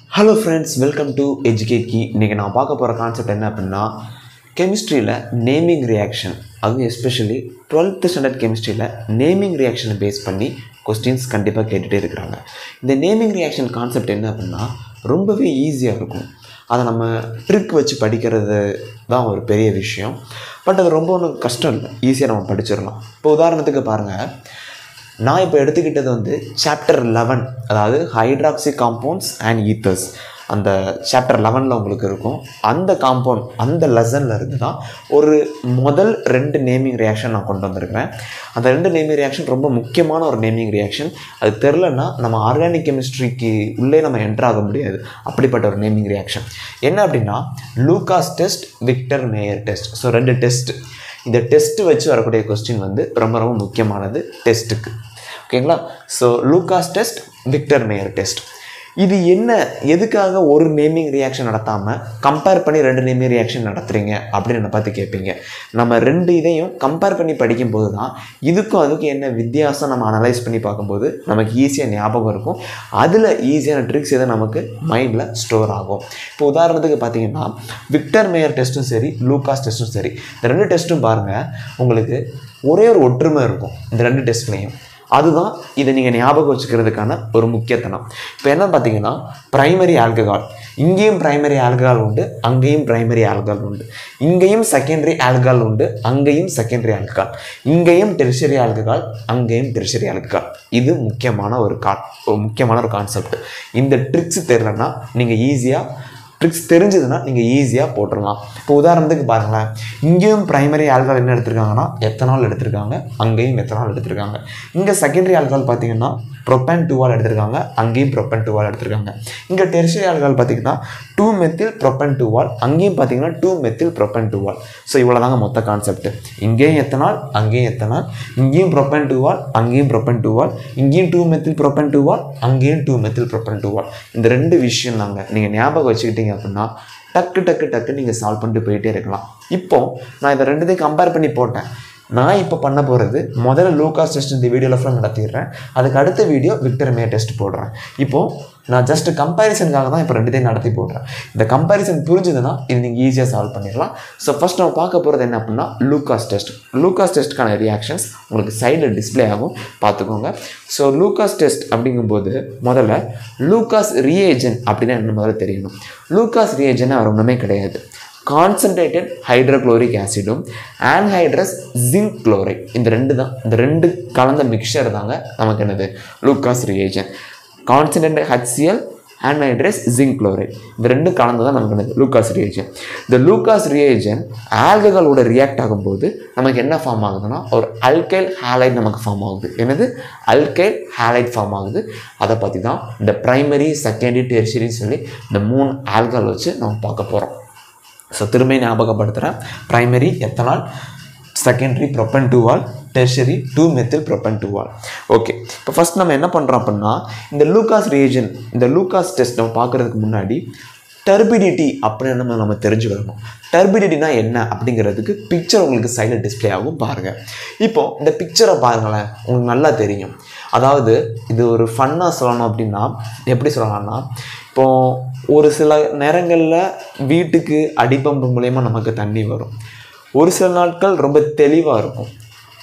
hello friends welcome to educate கி இன்றைக்கி நான் பார்க்க போகிற கான்செப்ட் என்ன அப்படின்னா கெமிஸ்ட்ரியில் நேமிங் ரியாக்ஷன் அதுவும் எஸ்பெஷலி டுவெல்த்து ஸ்டாண்டர்ட் கெமிஸ்ட்ரியில் நேமிங் ரியாக்ஷனை பேஸ் பண்ணி கொஸ்டின்ஸ் கண்டிப்பாக கேட்டுகிட்டே இருக்கிறாங்க இந்த நேமிங் ரியாக்ஷன் கான்செப்ட் என்ன அப்படின்னா ரொம்பவே ஈஸியாக இருக்கும் அதை நம்ம ட்ரிக் வச்சு படிக்கிறது தான் ஒரு பெரிய விஷயம் பட் அது ரொம்ப ஒன்றும் கஷ்டம் இல்லை ஈஸியாக நம்ம படிச்சிடலாம் இப்போ உதாரணத்துக்கு பாருங்கள் நான் இப்போ எடுத்துக்கிட்டது வந்து சாப்டர் லெவன் அதாவது ஹைட்ராக்சி காம்பவுண்ட்ஸ் அண்ட் ஈத்தர்ஸ் அந்த சாப்டர் லெவனில் உங்களுக்கு இருக்கும் அந்த காம்பவுண்ட் அந்த லெசனில் இருந்து தான் ஒரு முதல் ரெண்டு நேமிங் ரியாக்ஷன் நான் கொண்டு வந்திருக்கிறேன் அந்த ரெண்டு நேமிங் ரியாக்ஷன் ரொம்ப முக்கியமான ஒரு நேமிங் ரியாக்ஷன் அது தெரிலனா நம்ம ஆர்கானிக் கெமிஸ்ட்ரிக்கு உள்ளே நம்ம என்டர் ஆக முடியாது அப்படிப்பட்ட ஒரு நேமிங் ரியாக்ஷன் என்ன அப்படின்னா Lucas test Victor Meyer test so ரெண்டு டெஸ்ட் இந்த டெஸ்ட் வச்சு வரக்கூடிய கொஸ்டின் வந்து ரொம்ப ரொம்ப முக்கியமானது டெஸ்ட்டுக்கு ஓகேங்களா so Lucas test Victor Meyer test இது என்ன எதுக்காக ஒரு நேமிங் ரியாக்ஷன் நடத்தாமல் கம்பேர் பண்ணி ரெண்டு நேமிங் ரியாக்ஷன் நடத்துகிறீங்க அப்படின்னு என்னை பார்த்து கேட்பீங்க நம்ம ரெண்டு இதையும் கம்பேர் பண்ணி படிக்கும்போது தான் இதுக்கும் அதுக்கும் என்ன வித்தியாசம் நம்ம அனலைஸ் பண்ணி பார்க்கும்போது நமக்கு ஈஸியாக ஞாபகம் இருக்கும் அதில் ஈஸியான ட்ரிக்ஸ் எதை நமக்கு மைண்டில் ஸ்டோர் ஆகும் இப்போ உதாரணத்துக்கு பார்த்தீங்கன்னா விக்டர் மேயர் டெஸ்ட்டும் சரி லூகாஸ் டெஸ்ட்டும் சரி இந்த ரெண்டு டெஸ்ட்டும் பாருங்கள் உங்களுக்கு ஒரே ஒரு ஒற்றுமை இருக்கும் இந்த ரெண்டு டெஸ்ட்லேயும் அதுதான் இதை நீங்கள் ஞாபகம் வச்சுக்கிறதுக்கான ஒரு முக்கியத்தனம் இப்போ என்ன பார்த்தீங்கன்னா பிரைமரி ஆல்கஹால் இங்கேயும் பிரைமரி ஆல்கஹால் உண்டு அங்கேயும் பிரைமரி ஆல்கஹால் உண்டு இங்கேயும் செகண்டரி ஆல்கஹால் உண்டு அங்கேயும் செகண்டரி ஆல்கஹால் இங்கேயும் டெரிஷரி ஆல்கஹால் அங்கேயும் டெரிஷரி ஆல்கஹால் இது முக்கியமான ஒரு கா ஒரு முக்கியமான ஒரு கான்செப்ட் இந்த ட்ரிக்ஸ் தெரிலன்னா நீங்கள் ஈஸியாக ட்ரிக்ஸ் தெரிஞ்சதுன்னா நீங்கள் ஈஸியாக போட்டுடலாம் இப்போ உதாரணத்துக்கு பாருங்களேன் இங்கேயும் பிரைமரி ஆல்கஹால் என்ன எடுத்திருக்காங்கன்னா எத்தனால் எடுத்திருக்காங்க அங்கேயும் எத்தனால் எடுத்திருக்காங்க இங்கே செகண்டரி ஆல்கஹால் பார்த்தீங்கன்னா ப்ரொப்பன் டூவால் எடுத்திருக்காங்க அங்கேயும் ப்ரொப்பன் டூவால் எடுத்திருக்காங்க இங்கே டெரிஷரி ஆல்கஹால் பார்த்தீங்கன்னா டூ மெத்தில் ப்ரொப்பன் டூவால் அங்கேயும் பார்த்தீங்கன்னா two methyl propane two ol so இவ்வளோ தாங்க மொத்த கான்செப்ட் இங்கேயும் எத்தனால் அங்கேயும் எத்தனால் இங்கேயும் ப்ரொப்பன் டூவால் அங்கேயும் ப்ரொப்பன் டூவால் இங்கேயும் டூ மெத்தில் ப்ரொப்பன் டூவால் அங்கேயும் டூ மெத்தில் ப்ரொப்பன் டூவால் இந்த ரெண்டு விஷயம் தாங்க நீங்கள் ஞாபகம் வச்சுக்கிட்டீங்க அப்படின்னா டக்கு டக்கு டக்கு நீங்கள் சால்வ் பண்ணிட்டு போயிட்டே இருக்கலாம் இப்போ நான் இதை ரெண்டுத்தையும் கம்பேர் பண்ணி போட்டேன் நான் இப்போ பண்ண போகிறது முதல்ல லூகாஸ் டெஸ்ட் இந்த வீடியோவில் ஃபுல்லாக நடத்திடுறேன் அதுக்கு அடுத்த வீடியோ விக்டர் மே டெஸ்ட் போடுறேன் இப்போது நான் ஜஸ்ட் கம்பேரிசனுக்காக தான் இப்போ ரெண்டுத்தையும் நடத்தி போடுறேன் இந்த கம்பேரிசன் புரிஞ்சுதுன்னா இது நீங்கள் ஈஸியாக சால்வ் பண்ணிடலாம் ஸோ ஃபஸ்ட் நம்ம பார்க்க போகிறது என்ன அப்படின்னா லூகாஸ் டெஸ்ட் லூகாஸ் டெஸ்ட்டுக்கான ரியாக்ஷன்ஸ் உங்களுக்கு சைடில் டிஸ்பிளே ஆகும் பார்த்துக்கோங்க ஸோ லூகாஸ் டெஸ்ட் அப்படிங்கும்போது முதல்ல லூகாஸ் ரியேஜன் அப்படின்னா என்ன முதல்ல தெரியணும் லூகாஸ் ரியேஜன் அவர் ஒன்றுமே கிடையாது கான்சன்ட்ரேட்டட் ஹைட்ரோக்ளோரிக் ஆசிடும் ஆன்ஹைட்ரஸ் ஜிங்க் குளோரைட் இந்த ரெண்டு தான் இந்த ரெண்டு கலந்த மிக்சர் தாங்க நமக்கு என்னது Lucas reagent concentrated HCl anhydrous zinc chloride இந்த ரெண்டும் கலந்து தான் நமக்கு என்னது லூகாஸ் ரியேஜன் இந்த லூகாஸ் ரியேஜன் ஆல்கஹாலோட ரியாக்ட் ஆகும்போது நமக்கு என்ன ஃபார்ம் ஆகுதுன்னா ஒரு அல்கைல் ஹேலைட் நமக்கு ஃபார்ம் ஆகுது என்னது அல்கைல் ஹேலைட் ஃபார்ம் ஆகுது அதை பற்றி தான் இந்த ப்ரைமரி செகண்டரி டெரிஷரின்னு சொல்லி இந்த மூணு ஆல்கஹால் வச்சு நம்ம பார்க்க போகிறோம் ஸோ திரும்ப ஞாபகப்படுத்துகிறேன் primary ethanol secondary propane two ol tertiary two methyl propane two ol okay இப்போ ஃபஸ்ட் நம்ம என்ன பண்ணுறோம் அப்படின்னா இந்த லூகாஸ் ரியேஜன் இந்த லூகாஸ் டெஸ்ட் நம்ம பார்க்குறதுக்கு முன்னாடி டர்பிடிட்டி அப்படின்னு நம்ம நம்ம தெரிஞ்சுக்கணும் டர்பிடிட்டினா என்ன அப்படிங்கிறதுக்கு பிக்சர் உங்களுக்கு சைடில் டிஸ்பிளே ஆகும் பாருங்கள் இப்போது இந்த பிக்சரை பாருங்களேன் உங்களுக்கு நல்லா தெரியும் அதாவது இது ஒரு ஃபன்னாக சொல்லணும் அப்படின்னா எப்படி சொல்லலாம்னா இப்போது ஒரு சில நேரங்களில் வீட்டுக்கு அடிப்பம்பு மூலயமா நமக்கு தண்ணி வரும் ஒரு சில நாட்கள் ரொம்ப தெளிவாக இருக்கும்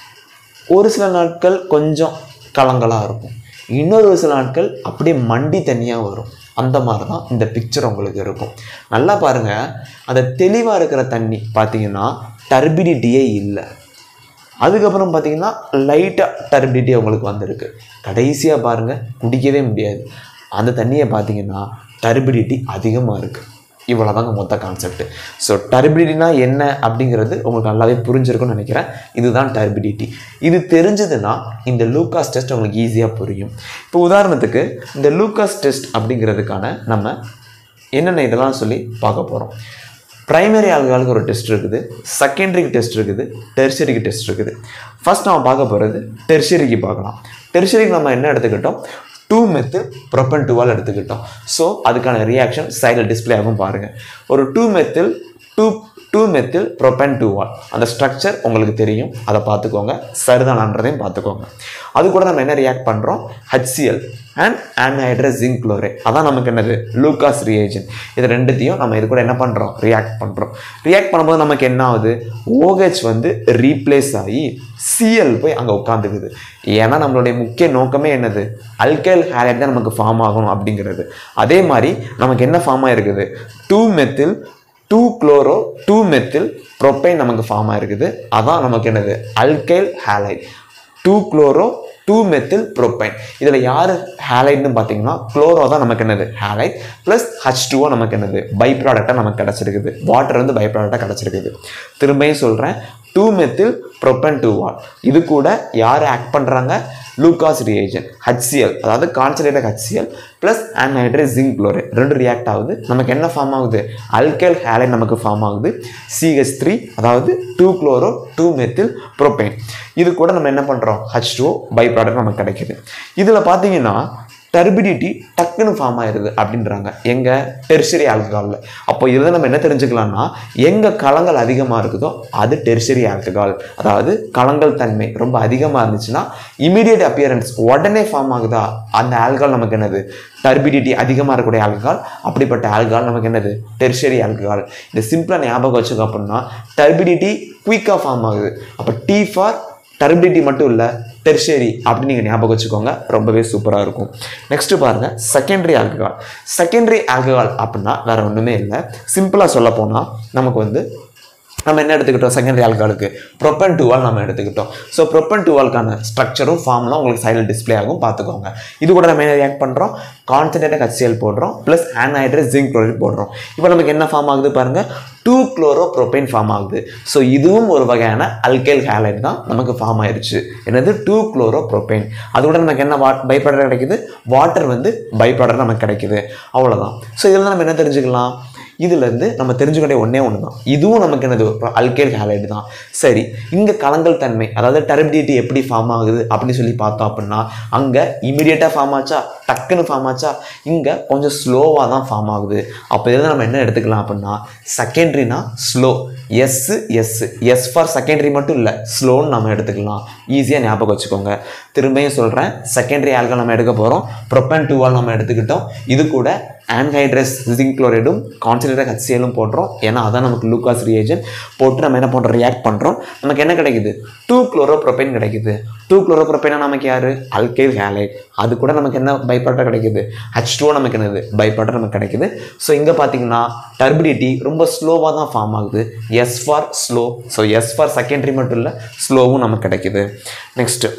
ஒரு சில நாட்கள் கொஞ்சம் கலங்கலாக இருக்கும் இன்னொரு சில நாட்கள் அப்படியே மண்டி தண்ணியாக வரும் அந்த மாதிரி தான் இந்த பிக்சர் உங்களுக்கு இருக்கும் நல்லா பாருங்கள் அந்த தெளிவாக இருக்கிற தண்ணி பார்த்தீங்கன்னா டர்பிடிட்டியே இல்லை அதுக்கப்புறம் பார்த்தீங்கன்னா லைட்டாக டர்பிடிட்டி உங்களுக்கு வந்திருக்கு கடைசியாக பாருங்கள் குடிக்கவே முடியாது அந்த தண்ணியை பார்த்தீங்கன்னா டர்பிடிட்டி அதிகமாக இருக்குது இவ்வளோ தாங்க மொத்த கான்செப்ட் ஸோ டர்பிடிட்டினா என்ன அப்படிங்கிறது உங்களுக்கு நல்லாவே புரிஞ்சிருக்கும்னு நினைக்கிறேன் இதுதான் டர்பிடிட்டி இது தெரிஞ்சதுன்னா இந்த லூகாஸ் டெஸ்ட் உங்களுக்கு ஈஸியாக புரியும் இப்போ உதாரணத்துக்கு இந்த லூகாஸ் டெஸ்ட் அப்படிங்கிறதுக்கான நம்ம என்னென்ன இதெல்லாம் சொல்லி பார்க்க போகிறோம் ப்ரைமரி ஆல்கஹாலுக்கு ஒரு டெஸ்ட் இருக்குது செகண்டரிக்கு டெஸ்ட் இருக்குது டெர்ஷரிக்கு டெஸ்ட் இருக்குது ஃபர்ஸ்ட் நம்ம பார்க்க போகிறது டெர்ஷரிக்கு பார்க்கலாம் டெர்ஷரிக்கு நம்ம என்ன எடுத்துக்கிட்டோம் டூ மெத்து ப்ரொப்பன் டூவால் எடுத்துக்கிட்டோம் ஸோ அதுக்கான ரியாக்ஷன் சைடில் டிஸ்பிளே ஆகும் பாருங்கள் ஒரு two methyl two two methyl propane two ol அந்த ஸ்ட்ரக்சர் உங்களுக்கு தெரியும் அதை பார்த்துக்கோங்க சரிதானன்றதையும் பார்த்துக்கோங்க அது கூட நம்ம என்ன ரியாக்ட் பண்ணுறோம் HCl and anhydrous zinc chlorate அதான் நமக்கு என்னது லூகாஸ் ரியேஜன் இது ரெண்டுத்தையும் நம்ம இது கூட என்ன பண்ணுறோம் ரியாக்ட் பண்ணுறோம் ரியாக்ட் பண்ணும்போது நமக்கு என்ன ஆகுது OH வந்து ரீப்ளேஸ் ஆகி சிஎல் போய் அங்கே உட்காந்துக்குது ஏன்னா நம்மளுடைய முக்கிய நோக்கமே என்னது அல்கைல் ஹேலைட் தான் நமக்கு ஃபார்ம் ஆகணும் அப்படிங்கிறது அதே மாதிரி நமக்கு என்ன ஃபார்ம் ஆயிருக்குது two methyl two chloro two methyl propane நமக்கு ஃபார்ம் ஆயிருக்குது அதான் நமக்கு என்னது alkyl halide two chloro two methyl propane இதில் யார் ஹேலைட்னு பார்த்தீங்கன்னா குளோரோ தான் நமக்கு என்னது ஹேலைட் ப்ளஸ் ஹச் டூவோ நமக்கு என்னது பை ப்ராடக்டாக நமக்கு கிடச்சிருக்குது வாட்டர் வந்து பை ப்ராடக்டாக கிடச்சிருக்குது திரும்பியும் சொல்கிறேன் டூ மெத்தில் ப்ரொப்பன் டூ வாட் இது கூட யார் ஆக்ட் பண்ணுறாங்க லூகாஸ் ரியேஜன் HCl அதாவது concentrated HCl plus anhydrate zinc chlorate ரெண்டு ரியாக்ட் ஆகுது நமக்கு என்ன ஃபார்ம் ஆகுது அல்கைல் ஹேலைட் நமக்கு ஃபார்ம் ஆகுது சிஹெச் த்ரீ அதாவது two chloro two methyl propane இது கூட நம்ம என்ன பண்ணுறோம் ஹச் டூ பை ப்ராடக்ட் நமக்கு கிடைக்குது இதில் பார்த்தீங்கன்னா டர்பிடிட்டி டக்குன்னு ஃபார்ம் ஆயிருது அப்படின்றாங்க எங்க டெர்ஷரி ஆல்கஹாலில் அப்போ இதில் நம்ம என்ன தெரிஞ்சுக்கலாம்னா எங்கே களங்கள் அதிகமாக இருக்குதோ அது டெர்ஷரி ஆல்கஹால் அதாவது களங்கள் தன்மை ரொம்ப அதிகமாக இருந்துச்சுன்னா இமீடியட் அப்பியரன்ஸ் உடனே ஃபார்ம் ஆகுதா அந்த ஆல்கஹால் நமக்கு என்னது டர்பிடிட்டி அதிகமாக இருக்கக்கூடிய ஆல்கஹால் அப்படிப்பட்ட ஆல்கஹால் நமக்கு என்னது டெர்ஷரி ஆல்கஹால் இந்த சிம்பிளாக ஞாபகம் வச்சுக்கோ அப்படின்னா டர்பிடிட்டி குயிக்காக ஃபார்ம் ஆகுது அப்போ டி ஃபார் டர்பிடிட்டி மட்டும் இல்லை டெர்ஷரி அப்படின்னு நீங்கள் ஞாபகம் வச்சுக்கோங்க ரொம்பவே சூப்பராக இருக்கும் நெக்ஸ்ட்டு பாருங்கள் செகண்டரி ஆல்கஹால் செகண்டரி ஆல்கஹால் அப்படின்னா வேற ஒன்றுமே இல்லை சிம்பிளாக சொல்ல போனால் நமக்கு வந்து நம்ம என்ன எடுத்துக்கிட்டோம் செகண்டரி ஆல்கஹாலுக்கு ப்ரொப்பன் டூவால் நம்ம எடுத்துக்கிட்டோம் ஸோ ப்ரொப்பன் டூவால்கான ஸ்ட்ரக்சரும் ஃபார்ம்லாம் உங்களுக்கு சைடில் டிஸ்ப்ளே ஆகும் பார்த்துக்கோங்க இது கூட நம்ம என்ன ரியாக்ட் பண்ணுறோம் கான்சன்ட்ரேட்டட் HCl போடுறோம் ப்ளஸ் ஆன்ஹைட்ரஸ் ஜிங்க் குளோரைட் போடுறோம் இப்போ நமக்கு என்ன ஃபார்ம் ஆகுது பாருங்கள் டூ குளோரோ ப்ரோபைன் ஃபார்ம் ஆகுது ஸோ இதுவும் ஒரு வகையான அல்கைல் ஹேலைட் தான் நமக்கு ஃபார்ம் ஆயிருச்சு என்னது டூ குளோரோ ப்ரோபைன் அது கூட நமக்கு என்ன வா பை ப்ராடக்ட் கிடைக்குது வாட்டர் வந்து பை ப்ராடக்ட் நமக்கு கிடைக்குது அவ்வளோதான் ஸோ இதில் நம்ம என்ன தெரிஞ்சுக்கலாம் இதுலேருந்து நம்ம தெரிஞ்சுக்கிட்டே ஒன்றே ஒன்று தான் இதுவும் நமக்கு என்னது அல்கைல் ஹேலைடு தான் சரி இங்கே கலங்கல் தன்மை அதாவது டர்பிடிட்டி எப்படி ஃபார்ம் ஆகுது அப்படின்னு சொல்லி பார்த்தோம் அப்படின்னா அங்கே இமீடியட்டாக ஃபார்ம் ஆச்சா டக்குன்னு ஃபார்ம் ஆச்சா இங்கே கொஞ்சம் ஸ்லோவாக தான் ஃபார்ம் ஆகுது அப்போ இதில் நம்ம என்ன எடுத்துக்கலாம் அப்படின்னா செகண்டரினா slow S S S for secondary மட்டும் இல்லை ஸ்லோன்னு நம்ம எடுத்துக்கலாம் ஈஸியாக ஞாபகம் வச்சுக்கோங்க திரும்பியும் சொல்கிறேன் செகண்டரி ஆல்கல் நம்ம எடுக்க போகிறோம் ப்ரொப்பன் டூவால் நம்ம எடுத்துக்கிட்டோம் இது கூட ஆன்ஹைட்ரஸ் ஜிங்க் குளோரைடும் கான்சன்ட்ரேட் ஹச்சியலும் போடுறோம் ஏன்னா அதான் நமக்கு லூகாஸ் ரியேஜன் போட்டு நம்ம என்ன பண்ணுறோம் ரியாக்ட் பண்ணுறோம் நமக்கு என்ன கிடைக்குது டூ குளோரோப்ரோபைன் கிடைக்குது டூ குளோரோப்ரோபைனா நமக்கு யார் அல்கைல் ஹேலைட் அது கூட நமக்கு என்ன பை ப்ராடக்ட் கிடைக்குது ஹச் டூ நமக்கு என்னது பை ப்ராடக்ட் நமக்கு கிடைக்குது ஸோ இங்கே பார்த்தீங்கன்னா டர்பிடிட்டி ரொம்ப ஸ்லோவாக தான் ஃபார்ம் ஆகுது S for slow so S for secondary மட்டும் இல்லை ஸ்லோவும் நமக்கு கிடைக்குது next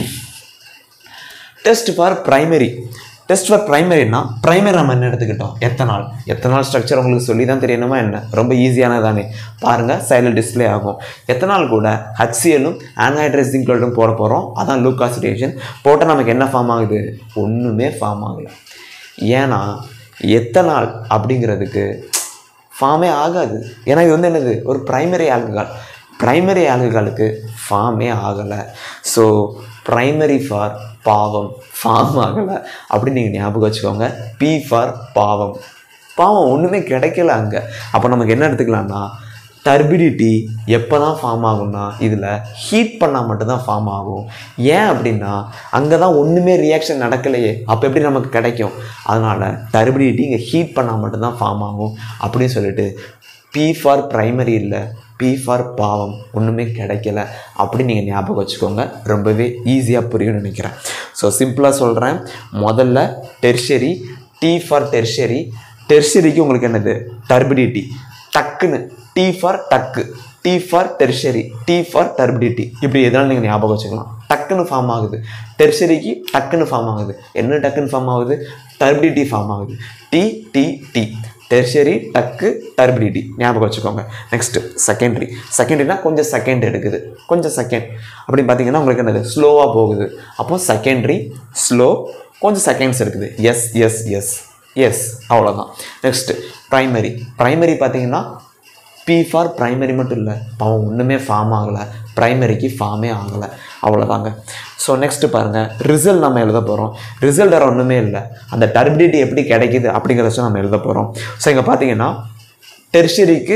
test for primary test for பிரைமரினா பிரைமரி நம்ம என்ன எடுத்துக்கிட்டோம் எத்தனால் எத்தனால் ஸ்ட்ரக்சர் உங்களுக்கு சொல்லி தான் தெரியணுமா என்ன ரொம்ப ஈஸியானது தானே பாருங்கள் சைடில் டிஸ்ப்ளே ஆகும் எத்தனால் கூட ஹச்சிஎலும் ஆன்ஹைட்ரஸ் ஜிங்க்ளோடும் போட போகிறோம் அதான் லூகாஸ் ரியேஷன் போட்டால் நமக்கு என்ன ஃபார்ம் ஆகுது ஒன்றுமே ஃபார்ம் ஆகலை ஏன்னா எத்தனால் அப்படிங்கிறதுக்கு ஃபார்மே ஆகாது ஏன்னா இது வந்து என்னது ஒரு பிரைமரி ஆல்கஹால் பிரைமரி ஆல்கஹாலுக்கு ஃபார்மே ஆகலை ஸோ பிரைமரி ஃபார் பாவம் ஃபார்ம் ஆகலை அப்படின்னு நீங்கள் ஞாபகம் வச்சுக்கோங்க பி ஃபார் பாவம் பாவம் ஒன்றுமே கிடைக்கல அங்கே அப்போ நமக்கு என்ன எடுத்துக்கலாம்னா டர்பிடிட்டி எப்போ தான் ஃபார்ம் ஆகும்னா இதில் ஹீட் பண்ணால் மட்டும்தான் ஃபார்ம் ஆகும் ஏன் அப்படின்னா அங்கே தான் ஒன்றுமே ரியாக்ஷன் நடக்கலையே அப்போ எப்படி நமக்கு கிடைக்கும் அதனால் டர்பிடிட்டி இங்கே ஹீட் பண்ணால் மட்டும்தான் ஃபார்ம் ஆகும் அப்படின்னு சொல்லிட்டு பி ஃபார் பிரைமரி இல்லை பி ஃபார் பாவம் ஒன்றுமே கிடைக்கல அப்படின்னு நீங்கள் ஞாபகம் வச்சுக்கோங்க ரொம்பவே ஈஸியாக புரியும்னு நினைக்கிறேன் ஸோ சிம்பிளாக சொல்கிறேன் முதல்ல டெர்ஷரி டி ஃபார் டெர்ஷரி டெர்ஷரிக்கு உங்களுக்கு என்னது டர்பிடிட்டி டக்குன்னு டி ஃபார் டக்கு T for tertiary T for turbidity இப்படி எதனால நீங்கள் ஞாபகம் வச்சுக்கலாம் டக்குன்னு ஃபார்ம் ஆகுது டெர்ஷரிக்கு டக்குன்னு ஃபார்ம் ஆகுது என்ன டக்குன்னு ஃபார்ம் ஆகுது டர்பிடிட்டி ஃபார்ம் ஆகுது டி டி டி டெர்ஷரி டக்கு டர்பிடிட்டி ஞாபகம் வச்சுக்கோங்க நெக்ஸ்ட்டு செகண்டரி செகண்டரினா கொஞ்சம் செகண்ட் எடுக்குது கொஞ்சம் செகண்ட் அப்படின்னு பார்த்தீங்கன்னா உங்களுக்கு என்னது ஸ்லோவாக போகுது அப்போ செகண்டரி ஸ்லோ கொஞ்சம் செகண்ட்ஸ் இருக்குது எஸ் எஸ் எஸ் எஸ் அவ்வளோதான் நெக்ஸ்ட்டு ப்ரைமரி ப்ரைமரி பார்த்தீங்கன்னா பி ஃபார் ப்ரைமரி மட்டும் இல்லை பாவம் ஒன்றுமே ஃபார்ம் ஆகலை ப்ரைமரிக்கு ஃபார்மே ஆகலை அவ்வளோதாங்க ஸோ நெக்ஸ்ட் பாருங்கள் ரிசல்ட் நம்ம எழுத போகிறோம் ரிசல்ட் வேறு ஒன்றுமே இல்லை அந்த டர்பிடிட்டி எப்படி கிடைக்குது அப்படிங்கிறத வச்சு நம்ம எழுத போகிறோம் ஸோ இங்கே பார்த்தீங்கன்னா டெர்ஷரிக்கு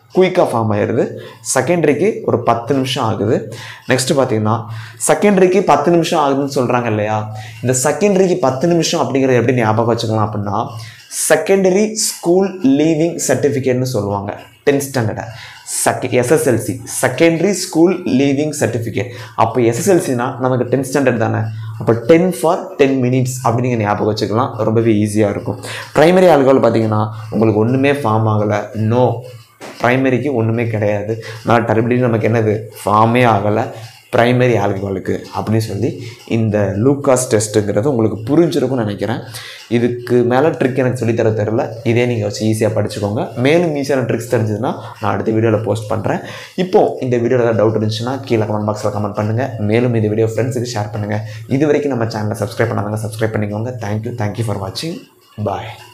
குயிக்காக ஃபார்ம் ஆயிடுது செகண்டரிக்கு ஒரு பத்து நிமிஷம் ஆகுது நெக்ஸ்ட் பார்த்தீங்கன்னா செகண்டரிக்கு பத்து நிமிஷம் ஆகுதுன்னு சொல்கிறாங்க இல்லையா இந்த செகண்டரிக்கு பத்து நிமிஷம் அப்படிங்கிறத எப்படி ஞாபகம் வச்சுக்கலாம் அப்படின்னா செகண்டரி ஸ்கூல் லீவிங் சர்டிஃபிகேட்னு சொல்லுவாங்க டென்த் ஸ்டாண்டர்டை செக SSLC secondary school leaving certificate அப்போ எஸ்எஸ்எல்சினா நமக்கு டென்த் ஸ்டாண்டர்ட் தானே அப்போ டென் ஃபார் டென் மினிட்ஸ் அப்படின்னு நீங்கள் ஞாபகம் வச்சுக்கலாம் ரொம்பவே ஈஸியாக இருக்கும் ப்ரைமரி ஆல்கோல் பார்த்தீங்கன்னா உங்களுக்கு ஒன்றுமே ஃபார்ம் ஆகலை நோ ப்ரைமரிக்கு ஒன்றுமே கிடையாது நான் டர்பிடி நமக்கு என்னது ஃபார்மே ஆகலை ப்ரைமரி ஆல்கஹாலுக்கு அப்படின்னு சொல்லி இந்த லூக்காஸ் டெஸ்ட்டுங்கிறது உங்களுக்கு புரிஞ்சிருக்கும்னு நினைக்கிறேன் இதுக்கு மேலே ட்ரிக் எனக்கு சொல்லித்தர தெரில இதே நீங்கள் வச்சு ஈஸியாக படிச்சுக்கோங்க மேலும் ஈஸியான ட்ரிக்ஸ் தெரிஞ்சதுன்னா நான் அடுத்த வீடியோவில் போஸ்ட் பண்ணுறேன் இப்போது இந்த வீடியோவில் ஏதாவது டவுட் இருந்துச்சுன்னா கீழே கமெண்ட் பாக்ஸில் கமெண்ட் பண்ணுங்கள் மேலும் இந்த வீடியோ ஃப்ரெண்ட்ஸுக்கு ஷேர் பண்ணுங்கள் இது வரைக்கும் நம்ம சேனலை சப்ஸ்கிரைப் பண்ணாதவங்க சப்ஸ்கிரைப் பண்ணிக்கோங்க தேங்க்யூ தேங்க்யூ ஃபார் வாட்சிங் பாய்